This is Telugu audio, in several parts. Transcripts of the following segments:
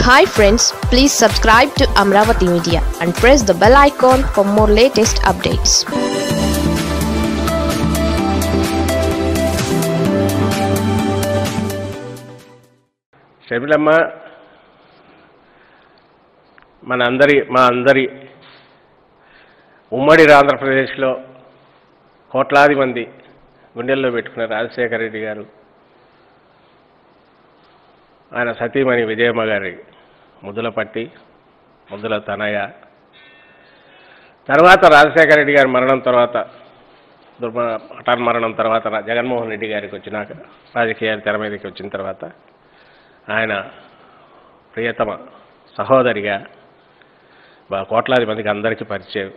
Hi friends please subscribe to Amaravati media and press the bell icon for more latest updates షబిలమ్మ మన అందరి మా అందరి ఉమ్మడి ఆంధ్రప్రదేశ్లో కోట్లాది మంది గుండెల్లో పెట్టుకున్న రాజశేఖర రెడ్డి గారు ఆయన సతీమణి విజయమ్మ గారి ముద్దుల పట్టి ముద్దుల తనయ తర్వాత రాజశేఖర రెడ్డి గారి మరణం తర్వాత దుర్మ హఠాన్ మరణం తర్వాత రా- జగన్మోహన్ రెడ్డి గారికి వచ్చినాక రాజకీయాలు తెర మీదకి వచ్చిన తర్వాత ఆయన ప్రియతమ సహోదరిగా బా కోట్లాది మందికి అందరికీ పరిచయం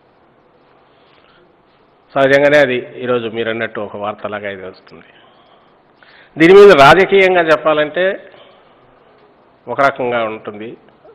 సహజంగానే అది ఈరోజు మీరు అన్నట్టు ఒక వార్తలాగా ఇది వస్తుంది దీని మీద రాజకీయంగా చెప్పాలంటే ఒక రకంగా ఉంటుంది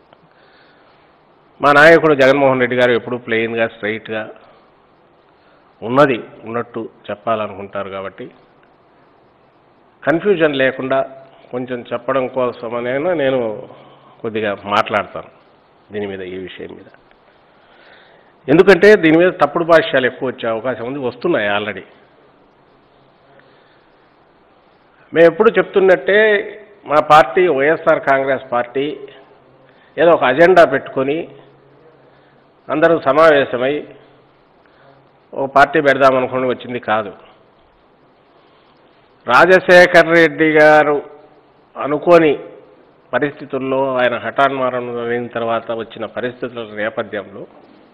మా నాయకుడు జగన్మోహన్ రెడ్డి గారు ఎప్పుడూ ప్లెయిన్గా స్ట్రైట్గా ఉన్నది ఉన్నట్టు చెప్పాలనుకుంటారు కాబట్టి కన్ఫ్యూజన్ లేకుండా కొంచెం చెప్పడం కోసమనైనా నేను కొద్దిగా మాట్లాడతాను దీని మీద ఈ విషయం మీద ఎందుకంటే దీని మీద తప్పుడు భాష్యాలు ఎక్కువ వచ్చే అవకాశం ఉంది వస్తున్నాయి ఆల్రెడీ మేము ఎప్పుడు చెప్తున్నట్టే మా పార్టీ వైఎస్ఆర్ కాంగ్రెస్ పార్టీ ఏదో ఒక అజెండా పెట్టుకొని అందరూ సమావేశమై ఓ పార్టీ పెడదామనుకుని వచ్చింది కాదు రాజశేఖర్ రెడ్డి గారు అనుకోని పరిస్థితుల్లో ఆయన హఠాన్మరణం అయిన తర్వాత వచ్చిన పరిస్థితుల నేపథ్యంలో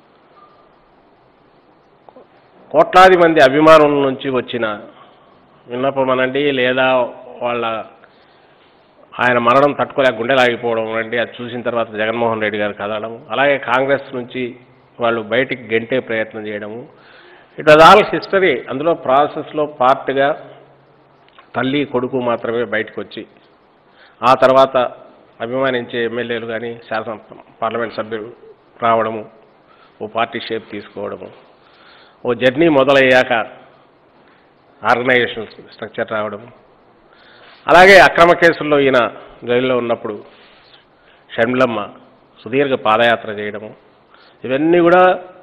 కోట్లాది మంది అభిమానుల నుంచి వచ్చిన విన్నపం అనండి లేదా వాళ్ళ ఆయన మరణం తట్టుకోలేక గుండెలాగిపోవడం అనండి అది చూసిన తర్వాత జగన్మోహన్ రెడ్డి గారు కదలడం అలాగే కాంగ్రెస్ నుంచి వాళ్ళు బయటికి గెంటే ప్రయత్నం చేయడము ఇట్ వాజ్ ఆల్ హిస్టరీ అందులో ప్రాసెస్లో పార్ట్గా తల్లి కొడుకు మాత్రమే బయటకు వచ్చి ఆ తర్వాత అభిమానించే ఎమ్మెల్యేలు కానీ శాసన పార్లమెంట్ సభ్యులు రావడము ఓ పార్టీ షేప్ తీసుకోవడము ఓ జర్నీ మొదలయ్యాక ఆర్గనైజేషన్ స్ట్రక్చర్ రావడము అలాగే అక్రమ కేసుల్లో ఈయన జైల్లో ఉన్నప్పుడు షర్మిలమ్మ సుదీర్ఘ పాదయాత్ర చేయడము ఇవన్నీ కూడా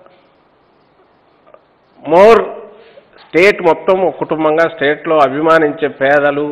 మోర్ స్టేట్ మొత్తం ఒక కుటుంబంగా స్టేట్లో అభిమానించే పేదలు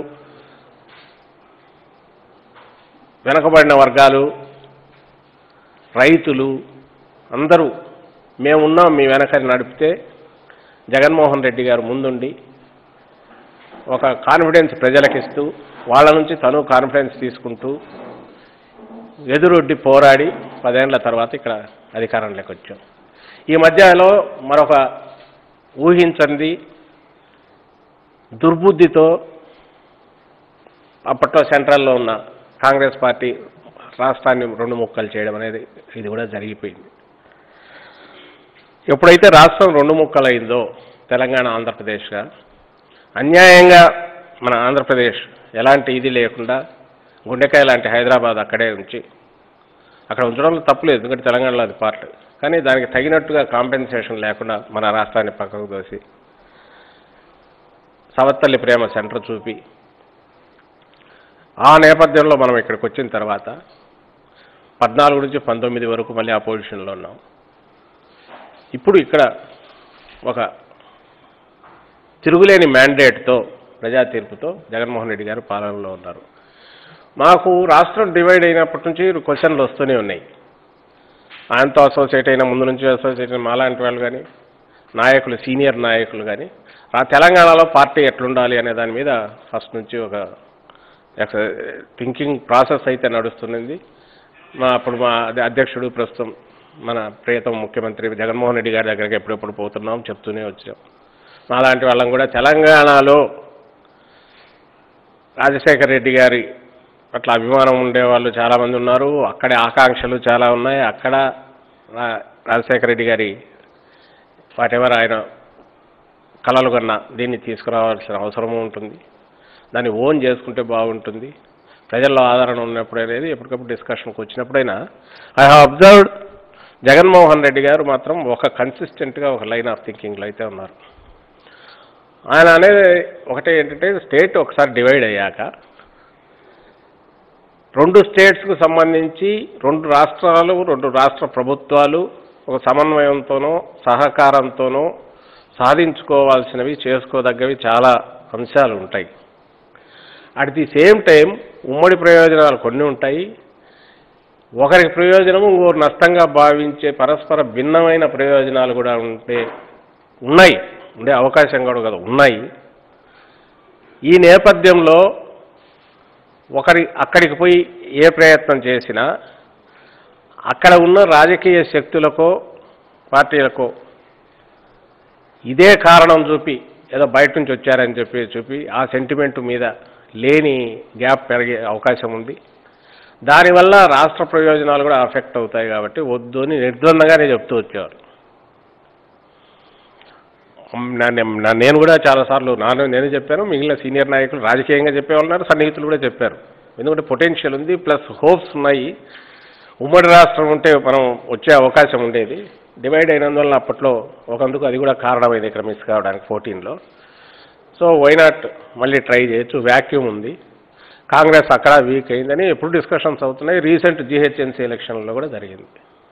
వెనకబడిన వర్గాలు రైతులు అందరూ మేమున్నాం మీ వెనక నడిపితే జగన్మోహన్ రెడ్డి గారు ముందుండి ఒక కాన్ఫిడెన్స్ ప్రజలకు ఇస్తూ వాళ్ళ నుంచి తను కాన్ఫిడెన్స్ తీసుకుంటూ ఎదురొడ్డి పోరాడి పదేళ్ల తర్వాత ఇక్కడ అధికారంలోకి వచ్చాం ఈ మధ్యలో మరొక ఊహించండి దుర్బుద్ధితో అప్పట్లో సెంట్రల్లో ఉన్న కాంగ్రెస్ పార్టీ రాష్ట్రాన్ని రెండు ముక్కలు చేయడం అనేది ఇది కూడా జరిగిపోయింది ఎప్పుడైతే రాష్ట్రం రెండు ముక్కలు అయిందో తెలంగాణ ఆంధ్రప్రదేశ్గా అన్యాయంగా మన ఆంధ్రప్రదేశ్ ఎలాంటి ఇది లేకుండా గుండెకాయ లాంటి హైదరాబాద్ అక్కడే ఉంచి అక్కడ ఉంచడంలో తప్పులేదు ఎందుకంటే తెలంగాణలో అది పార్ట్ కానీ దానికి తగినట్టుగా కాంపెన్సేషన్ లేకుండా మన రాష్ట్రాన్ని పక్కకు దోసి సవత్తల్లి ప్రేమ సెంటర్ చూపి ఆ నేపథ్యంలో మనం ఇక్కడికి వచ్చిన తర్వాత పద్నాలుగు నుంచి పంతొమ్మిది వరకు మళ్ళీ అపోజిషన్లో ఉన్నాం ఇప్పుడు ఇక్కడ ఒక తిరుగులేని మ్యాండేట్తో ప్రజా తీర్పుతో జగన్మోహన్ రెడ్డి గారు పాలనలో ఉన్నారు మాకు రాష్ట్రం డివైడ్ అయినప్పటి నుంచి క్వశ్చన్లు వస్తూనే ఉన్నాయి ఆయనతో అసోసియేట్ అయిన ముందు నుంచి అసోసియేట్ అయిన మాలాంటి వాళ్ళు కానీ నాయకులు సీనియర్ నాయకులు కానీ ఆ తెలంగాణలో పార్టీ ఎట్లుండాలి అనే దాని మీద ఫస్ట్ నుంచి ఒక థింకింగ్ ప్రాసెస్ అయితే నడుస్తున్నది మా అప్పుడు మా అధ్య- అధ్యక్షుడు ప్రస్తుతం మన ప్రియతమ ముఖ్యమంత్రి జగన్మోహన్ రెడ్డి గారి దగ్గరికి ఎప్పుడెప్పుడు పోతున్నాం చెప్తూనే వచ్చాం మాలాంటి వాళ్ళం కూడా తెలంగాణలో రాజశేఖర రెడ్డి గారి పట్ల అభిమానం ఉండేవాళ్ళు చాలామంది ఉన్నారు అక్కడే ఆకాంక్షలు చాలా ఉన్నాయి అక్కడ రా- రాజశేఖర రెడ్డి గారి వాటెవర్ ఆయన కలలు కన్నా దీన్ని తీసుకురావాల్సిన అవసరము ఉంటుంది దాన్ని ఓన్ చేసుకుంటే బాగుంటుంది ప్రజల్లో ఆదరణ ఉన్నప్పుడు అనేది ఎప్పటికప్పుడు డిస్కషన్కి వచ్చినప్పుడైనా I have observed Jaganmohan Reddy garu మాత్రం ఒక కన్సిస్టెంట్గా ఒక లైన్ ఆఫ్ థింకింగ్లో అయితే ఉన్నారు ఆయన అనేది ఒకటే ఏంటంటే స్టేట్ ఒకసారి డివైడ్ అయ్యాక రెండు స్టేట్స్కు సంబంధించి రెండు రాష్ట్రాలు రెండు రాష్ట్ర ప్రభుత్వాలు ఒక సమన్వయంతోనో సహకారంతోనో సాధించుకోవాల్సినవి చేసుకోదగ్గవి చాలా అంశాలు ఉంటాయి అట్ ది సేమ్ టైం ఉమ్మడి ప్రయోజనాలు కొన్ని ఉంటాయి ఒకరికి ప్రయోజనము ఇంకొకరు నష్టంగా భావించే పరస్పర భిన్నమైన ప్రయోజనాలు కూడా ఉంటే ఉన్నాయి ఉండే అవకాశం కూడా కదా ఉన్నాయి ఈ నేపథ్యంలో ఒకరి అక్కడికి పోయి ఏ ప్రయత్నం చేసినా అక్కడ ఉన్న రాజకీయ శక్తులకో పార్టీలకో ఇదే కారణం చూపి ఏదో బయట నుంచి వచ్చారని చెప్పి చూపి ఆ సెంటిమెంట్ మీద లేని గ్యాప్ పెరిగే అవకాశం ఉంది దానివల్ల రాష్ట్ర ప్రయోజనాలు కూడా అఫెక్ట్ అవుతాయి కాబట్టి వద్దు అని నిర్ద్వందంగానే చెప్తూ వచ్చేవారు నా- నా- నేను కూడా చాలాసార్లు నాను నేను చెప్పాను మిగిలిన సీనియర్ నాయకులు రాజకీయంగా చెప్పేవాళ్ళు ఉన్నారు సన్నిహితులు కూడా చెప్పారు ఎందుకంటే పొటెన్షియల్ ఉంది ప్లస్ హోప్స్ ఉన్నాయి ఉమ్మడి రాష్ట్రం ఉంటే మనం వచ్చే అవకాశం ఉండేది డివైడ్ అయినందువల్ల అప్పట్లో ఒకందుకు అది కూడా కారణమైంది ఇక్కడ మిస్ కావడానికి ఫోర్టీన్లో సో వైనాట్ మళ్ళీ ట్రై చేయొచ్చు వ్యాక్యూమ్ ఉంది కాంగ్రెస్ అక్కడ వీక్ అయిందని ఎప్పుడు డిస్కషన్స్ అవుతున్నాయి రీసెంట్ జిహెచ్ఎన్సీ ఎలక్షన్లో కూడా జరిగింది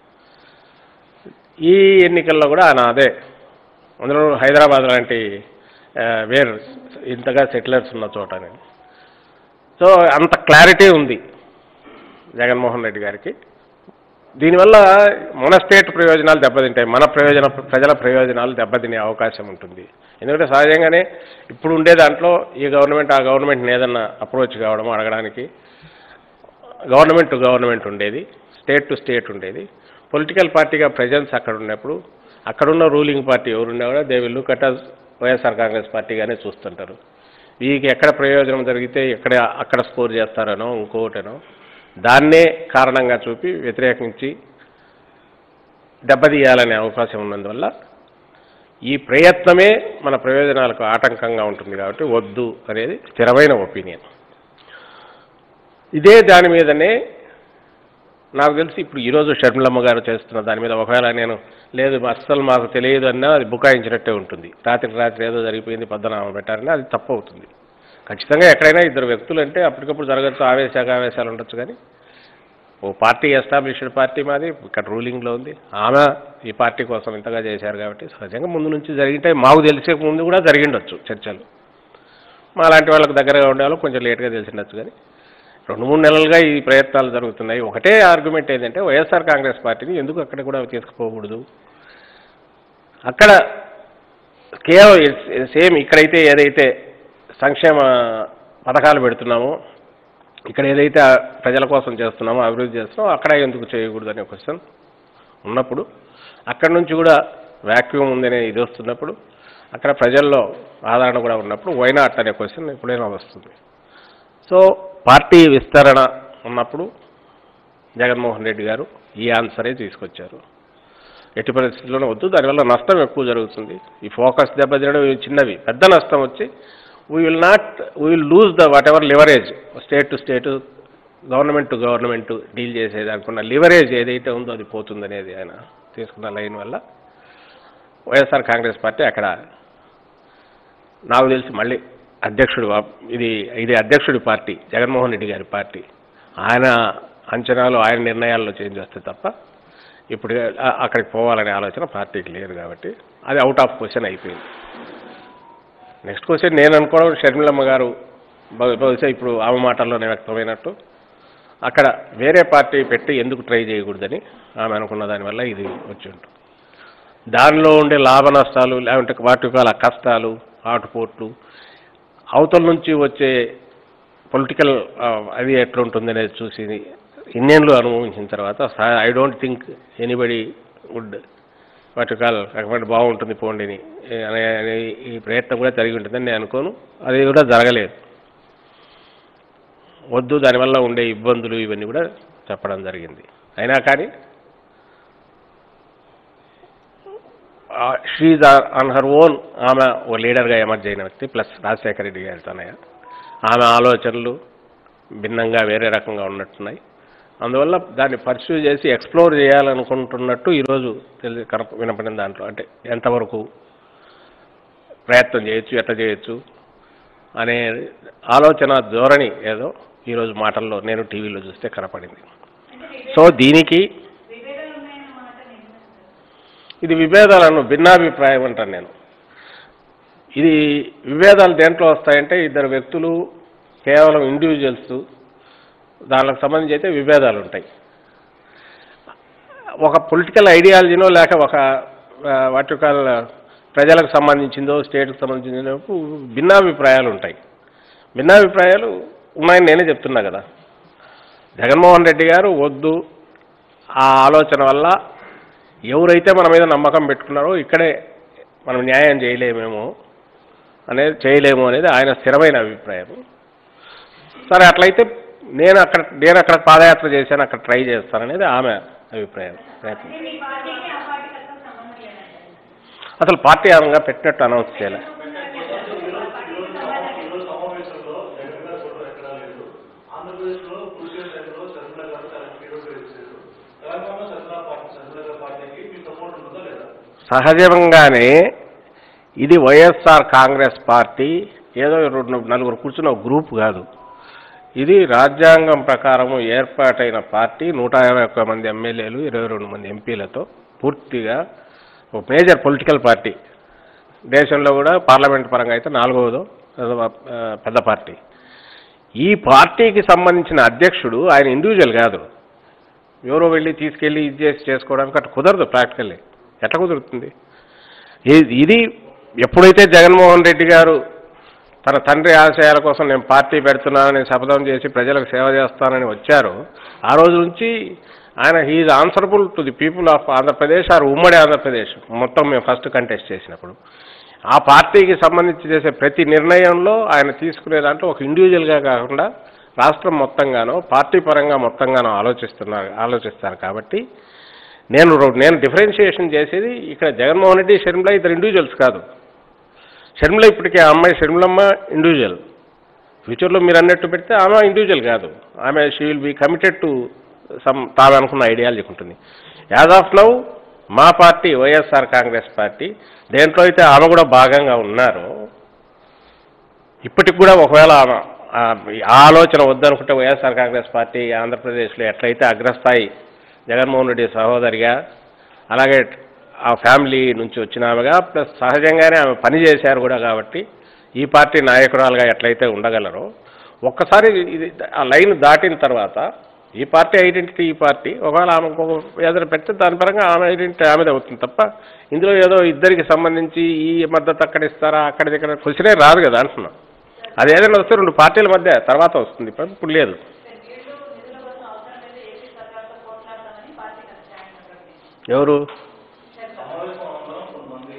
ఈ ఎన్నికల్లో కూడా ఆయన అదే అందులో హైదరాబాద్ లాంటి ఆ, వేర్ ఇంతగా సెటిలర్స్ ఉన్న చోట అని సో అంత క్లారిటీ ఉంది జగన్మోహన్ రెడ్డి గారికి దీనివల్ల మన స్టేట్ ప్రయోజనాలు దెబ్బతింటాయి మన ప్రయోజన ప్రజల ప్రయోజనాలు దెబ్బతినే అవకాశం ఉంటుంది ఎందుకంటే సహజంగానే ఇప్పుడు ఉండే దాంట్లో ఈ గవర్నమెంట్ ఆ గవర్నమెంట్ని ఏదన్నా అప్రోచ్ కావడం అడగడానికి గవర్నమెంట్ టు గవర్నమెంట్ ఉండేది స్టేట్ టు స్టేట్ ఉండేది పొలిటికల్ పార్టీగా ప్రజెన్స్ అక్కడ ఉన్నప్పుడు అక్కడున్న రూలింగ్ పార్టీ ఎవరున్నా కూడా they will look at us YSR Congress పార్టీగానే చూస్తుంటారు వీరికి ఎక్కడ ప్రయోజనం జరిగితే ఎక్కడ అక్కడ స్కోర్ చేస్తారనో ఇంకోటనో దాన్నే కారణంగా చూపి వ్యతిరేకించి దెబ్బతీయాలనే అవకాశం ఉన్నందువల్ల ఈ ప్రయత్నమే మన ప్రయోజనాలకు ఆటంకంగా ఉంటుంది కాబట్టి వద్దు అనేది స్థిరమైన ఒపీనియన్ ఇదే దాని మీదనే నాకు తెలిసి ఇప్పుడు ఈరోజు షర్మిలమ్మ గారు చేస్తున్న దాని మీద ఒకవేళ నేను లేదు అస్సలు మాకు తెలియదు అన్నా అది బుకాయించినట్టే ఉంటుంది రాత్రికి రాత్రి ఏదో జరిగిపోయింది పద్దనామం పెట్టారని అది తప్పు అవుతుంది ఖచ్చితంగా ఎక్కడైనా ఇద్దరు వ్యక్తులు అంటే అప్పటికప్పుడు జరగచ్చు ఆవేశాక ఆవేశాలు ఉండొచ్చు కానీ ఓ పార్టీ ఎస్టాబ్లిష్డ్ పార్టీ మాది ఇక్కడ రూలింగ్లో ఉంది ఆమె ఈ పార్టీ కోసం ఇంతగా చేశారు కాబట్టి సహజంగా ముందు నుంచి జరిగింటే మాకు తెలిసే ముందు కూడా జరిగిండొచ్చు చర్చలు మా లాంటి వాళ్ళకి దగ్గరగా ఉండే వాళ్ళు కొంచెం లేట్గా తెలిసిండొచ్చు కానీ రెండు మూడు నెలలుగా ఈ ప్రయత్నాలు జరుగుతున్నాయి ఒకటే ఆర్గ్యుమెంట్ ఏంటంటే వైఎస్ఆర్ కాంగ్రెస్ పార్టీని ఎందుకు అక్కడ కూడా తీసుకుపోకూడదు అక్కడ కేవలం సేమ్ ఇక్కడైతే ఏదైతే సంక్షేమ పథకాలు పెడుతున్నామో ఇక్కడ ఏదైతే ఆ ప్రజల కోసం చేస్తున్నామో అభివృద్ధి చేస్తున్నామో అక్కడ ఎందుకు చేయకూడదు అనే క్వశ్చన్ ఉన్నప్పుడు అక్కడి నుంచి కూడా వ్యాక్యూమ్ ఉందనే ఇది వస్తున్నప్పుడు అక్కడ ప్రజల్లో ఆదరణ కూడా ఉన్నప్పుడు వైనాట్ అనే క్వశ్చన్ ఎప్పుడైనా వస్తుంది సో పార్టీ విస్తరణ ఉన్నప్పుడు జగన్మోహన్ రెడ్డి గారు ఈ ఆన్సరే తీసుకొచ్చారు ఎట్టి పరిస్థితుల్లోనే వద్దు దానివల్ల నష్టం ఎక్కువ జరుగుతుంది ఈ ఫోకస్ దెబ్బతినడం ఇవి చిన్నవి పెద్ద నష్టం వచ్చి we will not we will lose the whatever leverage state to state government to government deal చేసేది అనుకున్న లివరేజ్ ఏదైతే ఉందో అది పోతుందనేది ఆయన తీసుకున్న లైన్ వల్ల వైఎస్ఆర్ కాంగ్రెస్ పార్టీ అక్కడ నాకు తెలిసి మళ్ళీ అధ్యక్షుడు వా- ఇది ఇది అధ్యక్షుడి పార్టీ జగన్మోహన్ రెడ్డి గారి పార్టీ ఆయన అంచనాలు ఆయన నిర్ణయాల్లో చేంజ్ వస్తే తప్ప ఇప్పుడు ఆ- అక్కడికి పోవాలనే ఆలోచన పార్టీకి లేదు కాబట్టి అది అవుట్ ఆఫ్ క్వశ్చన్ అయిపోయింది నెక్స్ట్ క్వశ్చన్ నేను అనుకోవడం షర్మిలమ్మ గారు బహు- బహుశా ఇప్పుడు ఆమె మాటల్లోనే వ్యక్తమైనట్టు అక్కడ వేరే పార్టీ పెట్టి ఎందుకు ట్రై చేయకూడదని ఆమె అనుకున్న దానివల్ల ఇది వచ్చి ఉంటుంది దానిలో ఉండే లాభ నష్టాలు లేకుంటే వాటి యొక్క కష్టాలు ఆటుపోట్లు అవతల నుంచి వచ్చే పొలిటికల్ అది ఎట్లుంటుంది అనేది చూసి ఇన్నేళ్ళు అనుభవించిన తర్వాత I don't think anybody would వాటి కాల్ అక్కడ బాగుంటుంది పోండిని అనే అనే ఈ ప్రయత్నం కూడా జరిగి ఉంటుందని నేను అనుకోను అది కూడా జరగలేదు వద్దు దానివల్ల ఉండే ఇబ్బందులు ఇవన్నీ కూడా చెప్పడం జరిగింది అయినా కానీ షీజ్ ఆన్ హర్ ఓన్ ఆమె ఓ లీడర్గా ఎమర్జ్ అయిన వ్యక్తి ప్లస్ రాజశేఖర రెడ్డి గారి తనయ్య ఆమె ఆలోచనలు భిన్నంగా వేరే రకంగా ఉన్నట్టున్నాయి అందువల్ల దాన్ని పర్సూ చేసి ఎక్స్ప్లోర్ చేయాలనుకుంటున్నట్టు ఈరోజు తెలి కనప వినపడిన దాంట్లో అంటే ఎంతవరకు ప్రయత్నం చేయొచ్చు ఎట్లా చేయొచ్చు అనే ఆలోచన ధోరణి ఏదో ఈరోజు మాటల్లో నేను టీవీలో చూస్తే కనపడింది సో దీనికి ఇది విభేదాలను భిన్నాభిప్రాయం అంటాను నేను ఇది విభేదాలు దేంట్లో వస్తాయంటే ఇద్దరు వ్యక్తులు కేవలం ఇండివిజువల్స్ దానికి సంబంధించి అయితే విభేదాలు ఉంటాయి ఒక పొలిటికల్ ఐడియాలజీనో లేక ఒక వాటికల్ ప్రజలకు సంబంధించిందో స్టేట్కి సంబంధించిందో భిన్నాభిప్రాయాలు ఉంటాయి భిన్నాభిప్రాయాలు ఉన్నాయని నేనే చెప్తున్నా కదా జగన్మోహన్ రెడ్డి గారు వద్దు ఆ ఆలోచన వల్ల ఎవరైతే మన మీద నమ్మకం పెట్టుకున్నారో ఇక్కడే మనం న్యాయం చేయలేమేమో అనేది చేయలేము అనేది ఆయన స్థిరమైన అభిప్రాయం సరే అట్లయితే నేను అక్కడ నేను అక్కడ పాదయాత్ర చేశాను అక్కడ ట్రై చేస్తాననేది ఆమె అభిప్రాయం ప్రయత్నం అసలు పార్టీ ఆరంగా పెట్టినట్టు అనౌన్స్ చేయలే ఆంధ్రప్రదేశ్లో పురుషుల టైంలో శర్మిల గారు చాలా కీలక చేశారు తెలంగాణలో శర్మిల పార్టీ శర్మిల గారి పార్టీకి మీ సపోర్ట్ ఉంటుందా లేదా సహజంగానే ఇది వైఎస్ఆర్ కాంగ్రెస్ పార్టీ ఏదో రెండు నలుగురు కూర్చున్న ఒక గ్రూప్ కాదు ఇది రాజ్యాంగం ప్రకారం ఏర్పాటైన పార్టీ నూట యాభై ఒక్క మంది ఎమ్మెల్యేలు ఇరవై రెండు మంది ఎంపీలతో పూర్తిగా ఒక మేజర్ పొలిటికల్ పార్టీ దేశంలో కూడా పార్లమెంట్ పరంగా అయితే నాలుగవదో ఏదో, ఆ, పెద్ద పార్టీ ఈ పార్టీకి సంబంధించిన అధ్యక్షుడు ఆయన ఇండివిజువల్ కాదు ఎవరో వెళ్ళి తీసుకెళ్ళి ఇది చేసి చేసుకోవడానికి అట్లా కుదరదు ప్రాక్టికల్లీ ఎట్లా కుదురుతుంది ఇ- ఇది ఎప్పుడైతే జగన్మోహన్ రెడ్డి గారు తన తండ్రి ఆశయాల కోసం నేను పార్టీ పెడుతున్నానని శపథం చేసి ప్రజలకు సేవ చేస్తానని వచ్చారో ఆ రోజు నుంచి ఆయన హీఈ్ answerable to the people of Andhra Pradesh or ఉమ్మడి ఆంధ్రప్రదేశ్ మొత్తం మేము ఫస్ట్ కంటెస్ట్ చేసినప్పుడు ఆ పార్టీకి సంబంధించి చేసే ప్రతి నిర్ణయంలో ఆయన తీసుకునే దాంట్లో ఒక ఇండివిజువల్గా కాకుండా రాష్ట్రం మొత్తంగానో పార్టీ పరంగా మొత్తంగానో ఆలోచిస్తున్నారు ఆలోచిస్తారు కాబట్టి నేను రో- నేను డిఫరెన్షియేషన్ చేసేది ఇక్కడ జగన్మోహన్ రెడ్డి షర్మిల ఇద్దరు ఇండివిజువల్స్ కాదు షర్మిల ఇప్పటికే ఆ అమ్మాయి షర్మిలమ్మ ఇండివిజువల్ ఫ్యూచర్లో మీరు అన్నట్టు పెడితే ఆమె ఇండివిజువల్ కాదు ఆమె she will be committed to some తాను అనుకున్న ఐడియాలజీ ఉంటుంది యాజ్ ఆఫ్ నౌ మా పార్టీ వైఎస్ఆర్ కాంగ్రెస్ పార్టీ దేంట్లో అయితే ఆమె కూడా భాగంగా ఉన్నారో ఇప్పటికి కూడా ఒకవేళ ఆమె ఆ ఆ ఆలోచన వద్దనుకుంటే వైఎస్ఆర్ కాంగ్రెస్ పార్టీ ఆంధ్రప్రదేశ్లో ఎట్లయితే అగ్రస్థాయి జగన్మోహన్ రెడ్డి సహోదరిగా అలాగే ఆ ఫ్యామిలీ నుంచి వచ్చిన ఆమెగా ప్లస్ సహజంగానే ఆమె పని చేశారు కూడా కాబట్టి ఈ పార్టీ నాయకురాలుగా ఎట్లయితే ఉండగలరో ఒక్కసారి ఇది ఆ లైన్ దాటిన తర్వాత ఈ పార్టీ ఐడెంటిటీ ఈ పార్టీ ఒకవేళ ఆమె ఇంకొక ఏదైనా పెడితే దాని పరంగా ఆమె ఐడెంటిటీ ఆమెదే అవుతుంది తప్ప ఇందులో ఏదో ఇద్దరికి సంబంధించి ఈ మద్దతు అక్కడ ఇస్తారా అక్కడ ఇక్కడ క్వశ్చనే రాదు కదా అంటున్నా అది ఏదైనా వస్తే రెండు పార్టీల మధ్య తర్వాత వస్తుంది ఇప్పుడు ఇప్పుడు లేదు ఎవరు సమావేశం అనంతరం కొంతమంది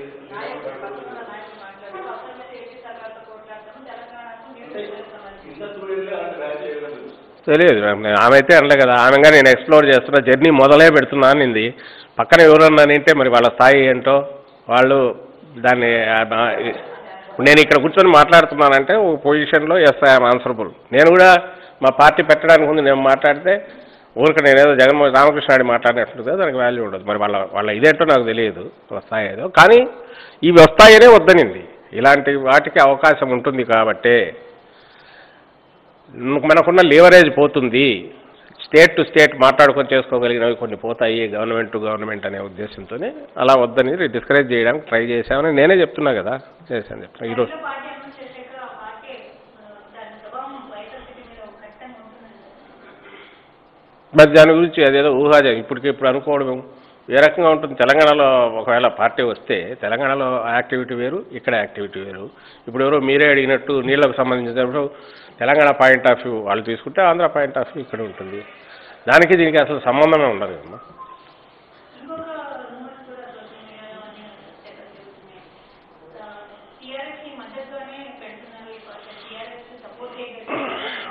ఇంతకు వెళ్ళి అలాంటి వ్యాఖ్య చేయడం తెలుసు తెలియదు నేను- ఆమె అయితే అనలే కదా ఆమెగా నేను ఎక్స్ప్లోర్ చేస్తున్నా జర్నీ మొదలే పెడుతున్నా అనింది పక్కన ఎవరన్నా అంటే మరి వాళ్ళ స్థాయి ఏంటో వాళ్ళు దాన్ని ఆ- ఆ- ఇప్పుడు నేను ఇక్కడ కూర్చొని మాట్లాడుతున్నానంటే ఒక పొజిషన్లో ఎస్ ఐఎమ్ ఆన్సరబుల్ నేను కూడా మా పార్టీ పెట్టడానికి ముందు నేను మాట్లాడితే ఊరికి నేను ఏదో జగన్మోహన్ రామకృష్ణాడి మాట్లాడినట్టు కదా దానికి వాల్యూ ఉండదు మరి వాళ్ళ వాళ్ళ ఇదేంటో నాకు తెలియదు వాళ్ళ స్థాయి ఏదో కానీ ఇవి వస్తాయనే వద్దనింది ఇలాంటి వాటికి అవకాశం ఉంటుంది కాబట్టే మనకున్న లీవరేజ్ పోతుంది స్టేట్ టు స్టేట్ మాట్లాడుకొని చేసుకోగలిగినవి కొన్ని పోతాయి గవర్నమెంట్ టు గవర్నమెంట్ అనే ఉద్దేశంతోనే అలా వద్దని డిస్కరేజ్ చేయడానికి ట్రై చేశామని నేనే చెప్తున్నా కదా చేశాను చెప్తున్నా ఈరోజు పార్టీ అమలు చేశాక ఆ పార్టీ ఆ, దాని ప్రభావం వైఎస్ఆర్సీపీ మీద ఒక ఖచ్చితంగా ఉంటుందండి మరి దాని గురించి అదేదో ఊహాజం ఇప్పటికి ఇప్పుడు అనుకోవడం ఏ రకంగా ఉంటుంది తెలంగాణలో ఒకవేళ పార్టీ వస్తే తెలంగాణలో యాక్టివిటీ వేరు ఇక్కడ యాక్టివిటీ వేరు ఇప్పుడు ఎవరో మీరే అడిగినట్టు నీళ్లకు సంబంధించినప్పుడు తెలంగాణ పాయింట్ ఆఫ్ వ్యూ వాళ్ళు తీసుకుంటే ఆంధ్ర పాయింట్ ఆఫ్ వ్యూ ఇక్కడ ఉంటుంది దానికి దీనికి అసలు సంబంధమే ఉండదు కదమ్మా ఇంకొక రూమర్స్ కూడా సోషల్ మీడియాలో అన్ని చర్చలు జరుగుతున్నాయి టీఆర్ఎస్ కి మద్దతుగానే పెడుతున్నారు ఈ పార్టీ టీఆర్ఎస్ సపోర్ట్ చేయగలిగిన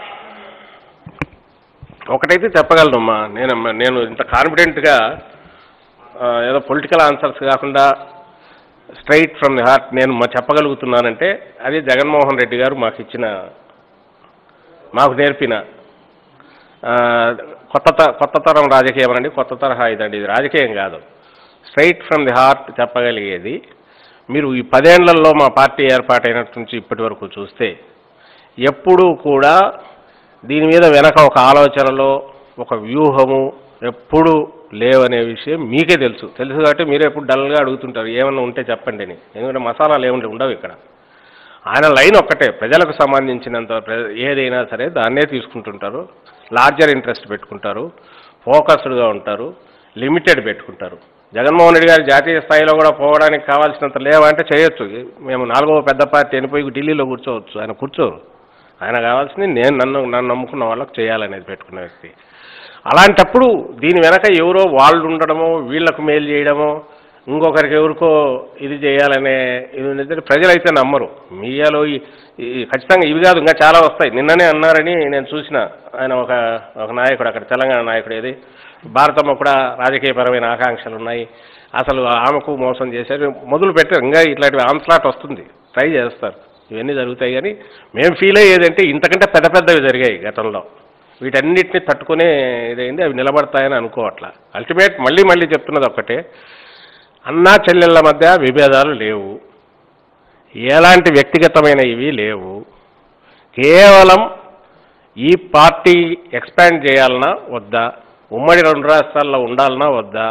ఒకటైతే చెప్పగలనమ్మా నేను నేను ఇంత కాన్ఫిడెంట్గా ఆ, ఏదో పొలిటికల్ ఆన్సర్స్ కాకుండా స్ట్రైట్ ఫ్రమ్ ది హార్ట్ నేను మా చెప్పగలుగుతున్నానంటే అది జగన్మోహన్ రెడ్డి గారు మాకు ఇచ్చిన మాకు నేర్పిన ఆ, కొత్త త- కొత్త తరం రాజకీయం అనండి కొత్త తరహా ఇదండి ఇది రాజకీయం కాదు స్ట్రైట్ ఫ్రమ్ ది హార్ట్ చెప్పగలిగేది మీరు ఈ పదేళ్లలో మా పార్టీ ఏర్పాటైనట్టు నుంచి ఇప్పటి వరకు చూస్తే ఎప్పుడూ కూడా దీని మీద వెనక ఒక ఆలోచనలో ఒక వ్యూహము ఎప్పుడు లేవనే విషయం మీకే తెలుసు తెలుసు కాబట్టి మీరే ఎప్పుడు డల్గా అడుగుతుంటారు ఏమన్నా ఉంటే చెప్పండి అని ఎందుకంటే మసాలాలు ఏముంటే ఉండవు ఇక్కడ ఆయన లైన్ ఒక్కటే ప్రజలకు సంబంధించినంత ప్ర- ఏదైనా సరే దాన్నే తీసుకుంటుంటారు లార్జర్ ఇంట్రెస్ట్ పెట్టుకుంటారు ఫోకస్డ్గా ఉంటారు లిమిటెడ్ పెట్టుకుంటారు జగన్మోహన్ రెడ్డి గారు జాతీయ స్థాయిలో కూడా పోవడానికి కావాల్సినంత లేవంటే చేయొచ్చు మేము నాలుగవ పెద్ద పార్టీ అని పోయి ఢిల్లీలో కూర్చోవచ్చు ఆయన కూర్చోరు ఆయన కావాల్సింది నేను నన్ను నన్ను నమ్ముకున్న వాళ్ళకి చేయాలనేది పెట్టుకున్న వ్యక్తి అలాంటప్పుడు దీని వెనక ఎవరో వాళ్ళు ఉండడమో వీళ్ళకు మేలు చేయడమో ఇంకొకరికి ఎవరికో ఇది చేయాలనే ఇది ఉన్నది ప్రజలైతే నమ్మరు మీడియాలో ఈ ఈ ఖచ్చితంగా ఇవి కాదు ఇంకా చాలా వస్తాయి నిన్ననే అన్నారని నేను చూసిన ఆయన ఒక ఒక నాయకుడు అక్కడ తెలంగాణ నాయకుడు ఏది భారతమ్మ కూడా రాజకీయపరమైన ఆకాంక్షలు ఉన్నాయి అసలు ఆమెకు మోసం చేశారు మొదలు పెట్టారు ఇంకా ఇట్లాంటివి ఆన్స్లాట్ వస్తుంది ట్రై చేస్తారు ఇవన్నీ జరుగుతాయి కానీ మేము ఫీల్ అయ్యేదంటే ఇంతకంటే పెద్ద పెద్దవి జరిగాయి గతంలో వీటన్నిటిని తట్టుకునే ఇదైంది అవి నిలబడతాయని అనుకోవట్లా అల్టిమేట్ మళ్ళీ మళ్ళీ చెప్తున్నది ఒక్కటే అన్నా చెల్లెళ్ళ మధ్య విభేదాలు లేవు ఎలాంటి వ్యక్తిగతమైన ఇవి లేవు కేవలం ఈ పార్టీ ఎక్స్పాండ్ చేయాలన్నా వద్దా ఉమ్మడి రెండు రాష్ట్రాల్లో ఉండాలన్నా వద్దా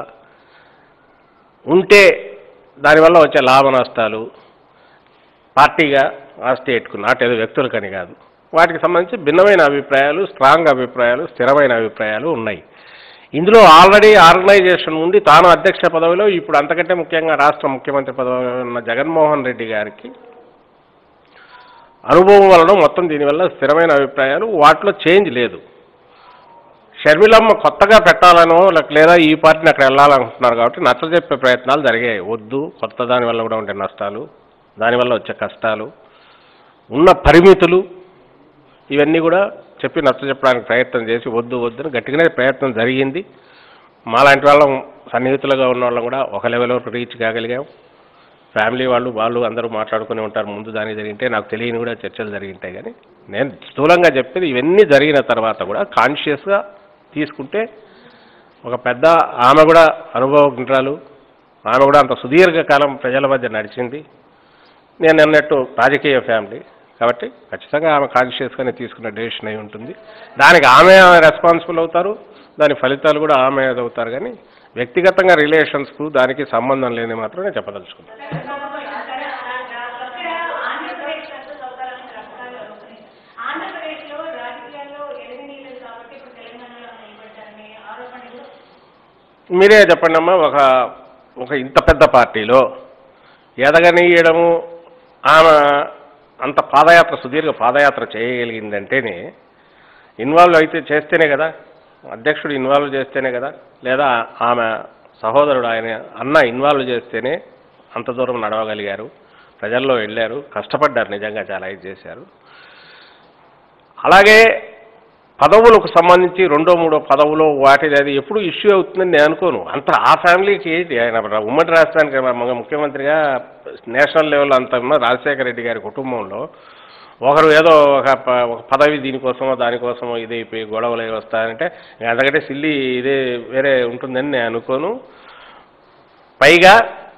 ఉంటే దానివల్ల వచ్చే లాభ నష్టాలు పార్టీగా ఆ స్టేట్కు నాటేదో వ్యక్తులకని కాదు వాటికి సంబంధించి భిన్నమైన అభిప్రాయాలు స్ట్రాంగ్ అభిప్రాయాలు స్థిరమైన అభిప్రాయాలు ఉన్నాయి ఇందులో ఆల్రెడీ ఆర్గనైజేషన్ ఉంది తాను అధ్యక్ష పదవిలో ఇప్పుడు అంతకంటే ముఖ్యంగా రాష్ట్ర ముఖ్యమంత్రి పదవిలో ఉన్న జగన్మోహన్ రెడ్డి గారికి అనుభవం వలన మొత్తం దీనివల్ల స్థిరమైన అభిప్రాయాలు వాటిలో చేంజ్ లేదు షర్మిలమ్మ కొత్తగా పెట్టాలనో లేక లేదా ఈ పార్టీని అక్కడ వెళ్ళాలనుకుంటున్నారు కాబట్టి నచ్చజెప్పే ప్రయత్నాలు జరిగాయి వద్దు కొత్త దాని వల్ల కూడా ఉండే నష్టాలు దానివల్ల వచ్చే కష్టాలు ఉన్న పరిమితులు ఇవన్నీ కూడా చెప్పి నచ్చజెప్పడానికి ప్రయత్నం చేసి వద్దు వద్దని గట్టిగానే ప్రయత్నం జరిగింది మాలాంటి వాళ్ళం సన్నిహితులుగా ఉన్న వాళ్ళం కూడా ఒక లెవెల్ వరకు రీచ్ కాగలిగాం ఫ్యామిలీ వాళ్ళు వాళ్ళు అందరూ మాట్లాడుకుని ఉంటారు ముందు దానికి జరిగింటే నాకు తెలియని కూడా చర్చలు జరిగింటాయి కానీ నేను స్థూలంగా చెప్పేది ఇవన్నీ జరిగిన తర్వాత కూడా కాన్షియస్గా తీసుకుంటే ఒక పెద్ద ఆమె కూడా అనుభవజ్ఞురాలు ఆమె కూడా అంత సుదీర్ఘకాలం ప్రజల మధ్య నడిచింది నేను అన్నట్టు రాజకీయ ఫ్యామిలీ కాబట్టి ఖచ్చితంగా ఆమె కాన్షియస్గానే తీసుకున్న డెసిషన్ అయి ఉంటుంది దానికి ఆమె రెస్పాన్సిబుల్ అవుతారు దాని ఫలితాలు కూడా ఆమె అవుతారు కానీ వ్యక్తిగతంగా రిలేషన్స్కు దానికి సంబంధం లేని మాత్రం నేను చెప్పదలుచుకున్నాను అక్కడ ఆంధ్రప్రదేశ్ సక్సెస్ అవుతారని రకరకాలు అవుతున్నాయి ఆంధ్రప్రదేశ్లో రాజకీయాల్లో ఎదగనీయలేదు కాబట్టి ఇప్పుడు తెలంగాణలో నిలబడ్డారనే ఆరోపణలు మీరే చెప్పండి అమ్మా ఒక ఒక ఇంత పెద్ద పార్టీలో ఎదగనీయడము ఆమె అంత పాదయాత్ర సుదీర్ఘ పాదయాత్ర చేయగలిగిందంటేనే ఇన్వాల్వ్ అయితే చేస్తేనే కదా అధ్యక్షుడు ఇన్వాల్వ్ చేస్తేనే కదా లేదా ఆమె సహోదరుడు ఆయన అన్న ఇన్వాల్వ్ చేస్తేనే అంత దూరం నడవగలిగారు ప్రజల్లో వెళ్ళారు కష్టపడ్డారు నిజంగా చాలా ఇది చేశారు అలాగే పదవులకు సంబంధించి రెండో మూడో పదవులో వాటిది అది ఎప్పుడు ఇష్యూ అవుతుందని నేను అనుకోను అంత ఆ ఫ్యామిలీకి ఏంటి ఆయన ఉమ్మడి రాష్ట్రానికి మన ముఖ్యమంత్రిగా నేషనల్ లెవెల్ అంత ఉన్న రాజశేఖర రెడ్డి గారి కుటుంబంలో ఒకరు ఏదో ఒక ప- ఒక పదవి దీనికోసమో దానికోసమో ఇదైపోయి గొడవలు అవి వస్తాయంటే అంతకంటే సిల్లి ఇదే వేరే ఉంటుందని నేను అనుకోను పైగా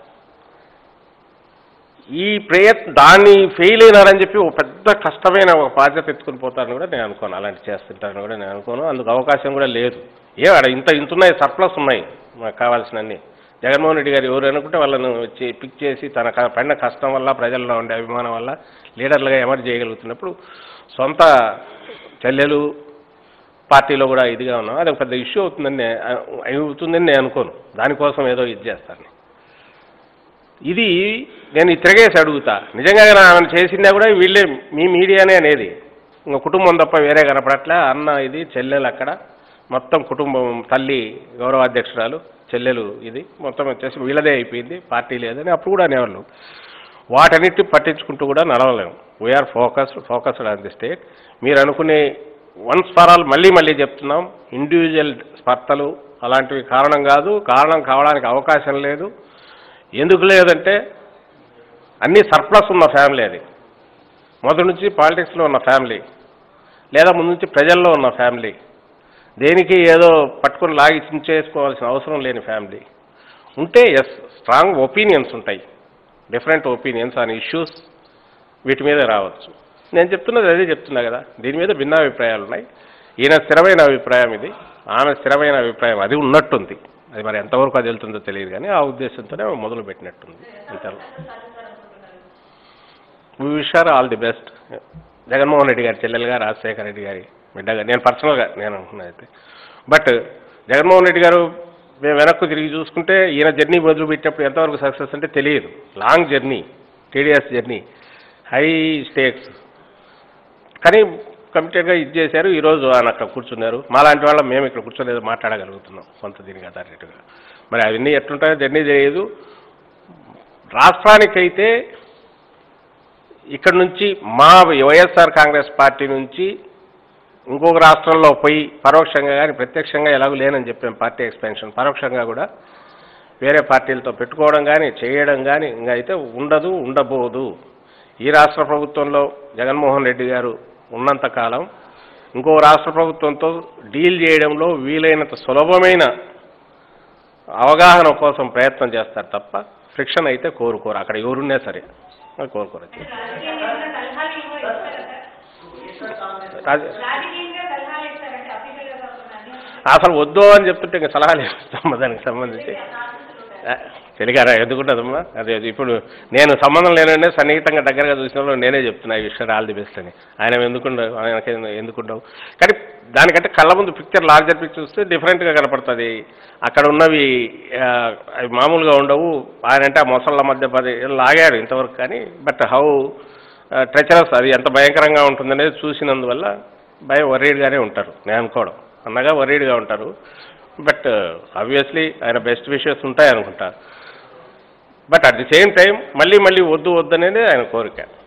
ఈ ప్రయత్ దాన్ని ఫెయిల్ అయినారని చెప్పి ఒక పెద్ద కష్టమైన ఒక బాధ్యత ఎత్తుకుని పోతారని కూడా నేను అనుకోను అలాంటి చేస్తుంటారని కూడా నేను అనుకోను అందుకు అవకాశం కూడా లేదు ఏ ఆడ ఇంత ఇంత ఉన్నాయి సర్ప్లస్ ఉన్నాయి మాకు కావాల్సినన్ని జగన్మోహన్ రెడ్డి గారు ఎవరు అనుకుంటే వాళ్ళను వచ్చి పిక్ చేసి తన క- పడిన కష్టం వల్ల ప్రజల్లో ఉండే అభిమానం వల్ల లీడర్లుగా ఎమర్జ్ చేయగలుగుతున్నప్పుడు సొంత చెల్లెలు పార్టీలో కూడా ఇదిగా ఉన్నాం అది ఒక పెద్ద ఇష్యూ అవుతుందని నే- అవుతుందని నేను అనుకోను దానికోసం ఏదో ఇది చేస్తాను ఇది నేను ఈ తిరగేసి అడుగుతా నిజంగా కానీ ఆమెను చేసినా కూడా వీళ్ళే మీ మీడియానే అనేది ఇంకా కుటుంబం తప్ప వేరే కనపడట్లే అన్న ఇది చెల్లెలు అక్కడ మొత్తం కుటుంబం తల్లి గౌరవాధ్యక్షురాలు చెల్లెలు ఇది మొత్తం వచ్చేసి వీళ్ళదే అయిపోయింది పార్టీ లేదని అప్పుడు కూడా అనేవాళ్ళు వాటన్నిటి పట్టించుకుంటూ కూడా నడవలేము we're focused focused on the state మీరు అనుకునే వన్స్ ఫర్ ఆల్ మళ్ళీ మళ్ళీ చెప్తున్నాం ఇండివిజువల్ స్పర్ధలు అలాంటివి కారణం కాదు కారణం కావడానికి అవకాశం లేదు ఎందుకు లేదంటే అన్ని సర్ప్లస్ ఉన్న ఫ్యామిలీ అది మొదటి నుంచి పాలిటిక్స్లో ఉన్న ఫ్యామిలీ లేదా ముందు నుంచి ప్రజల్లో ఉన్న ఫ్యామిలీ దేనికి ఏదో పట్టుకొని లాగి చించేసుకోవాల్సిన అవసరం లేని ఫ్యామిలీ ఉంటే ఎస్ స్ట్రాంగ్ ఒపీనియన్స్ ఉంటాయి డిఫరెంట్ ఒపీనియన్స్ ఆన్ ఇష్యూస్ వీటి మీద రావచ్చు నేను చెప్తున్నది అదే చెప్తున్నా కదా దీని మీద భిన్నాభిప్రాయాలు ఉన్నాయి ఈయన స్థిరమైన అభిప్రాయం ఇది ఆమె స్థిరమైన అభిప్రాయం అది ఉన్నట్టుంది అది మరి ఎంతవరకు అది వెళ్తుందో తెలియదు కానీ ఆ ఉద్దేశంతోనే ఆమె మొదలు పెట్టినట్టుంది అంతే wish her all the best Jaganmohan Reddy గారి చెల్లెలుగా రాజశేఖర రెడ్డి గారి బిడ్డగా నేను పర్సనల్గా నేను అంటున్నా అయితే బట్ జగన్మోహన్ రెడ్డి గారు మేము వెనక్కు తిరిగి చూసుకుంటే ఈయన జర్నీ మొదలుపెట్టినప్పుడు ఎంతవరకు సక్సెస్ అంటే తెలియదు long journey TDS journey high stakes కానీ కమిటెడ్గా ఇది చేశారు ఈరోజు ఆయన అక్కడ కూర్చున్నారు మాలాంటి వాళ్ళం మేము ఇక్కడ కూర్చొని ఏదో మాట్లాడగలుగుతున్నాం కొంత దీనికి అథారిటీగా మరి అవన్నీ ఎట్లుంటాయో జర్నీ తెలియదు రాష్ట్రానికైతే ఇక్కడ నుంచి మా వైఎస్ఆర్ కాంగ్రెస్ పార్టీ నుంచి ఇంకొక రాష్ట్రంలో పోయి పరోక్షంగా కానీ ప్రత్యక్షంగా ఎలాగూ లేనని చెప్పాం పార్టీ ఎక్స్పెన్షన్ పరోక్షంగా కూడా వేరే పార్టీలతో పెట్టుకోవడం కానీ చేయడం కానీ ఇంకా అయితే ఉండదు ఉండబోదు ఈ రాష్ట్ర ప్రభుత్వంలో జగన్మోహన్ రెడ్డి గారు ఉన్నంత కాలం ఇంకో రాష్ట్ర ప్రభుత్వంతో డీల్ చేయడంలో వీలైనంత సులభమైన అవగాహన కోసం ప్రయత్నం చేస్తారు తప్ప ఫ్రిక్షన్ అయితే కోరుకోరు అక్కడ ఎవరున్నా సరే అది కోరుకోరు రాజకీయంగా సలహాలు ఇవ్వ ఇస్తారా సార్? రాజ- రాజకీయంగా సలహాలు ఇస్తారంటే అఫీషియల్ గా కాకుండా అన్ని అసలు వద్దు అని చెప్తుంటే ఇంకా సలహాలు ఇస్తామా దానికి సంబంధించి ఆ, తెలిగారా ఎందుకుంటుందమ్మా అదే అది ఇప్పుడు నేను సంబంధం లేనంటే సన్నిహితంగా దగ్గరగా చూసినప్పుడు నేనే చెప్తున్నా ఈ విషయం ఆల్ ది బెస్ట్ అని ఆయన ఎందుకుండవు ఆయనకి ఎందుకుండవు కానీ దానికంటే కళ్ళ ముందు పిక్చర్ లార్జర్ పిక్చర్ చూస్తే డిఫరెంట్గా కనపడుతుంది అక్కడ ఉన్నవి ఆ, అవి మామూలుగా ఉండవు ఆయన అంటే ఆ మొసళ్ళ మధ్య పది లాగాడు ఇంతవరకు కానీ బట్ హౌ ట్రెచరస్ అది ఎంత భయంకరంగా ఉంటుందనేది చూసినందువల్ల భయం వరీడ్గానే ఉంటారు నేను అనుకోవడం అన్నగా వరీడ్గా ఉంటారు బట్ ఆబ్వియస్లీ ఆయన బెస్ట్ విషయస్ ఉంటాయి అనుకుంటా but at the same time మళ్ళీ మళ్ళీ వద్దు వద్దు అనేది ఆయన కోరిక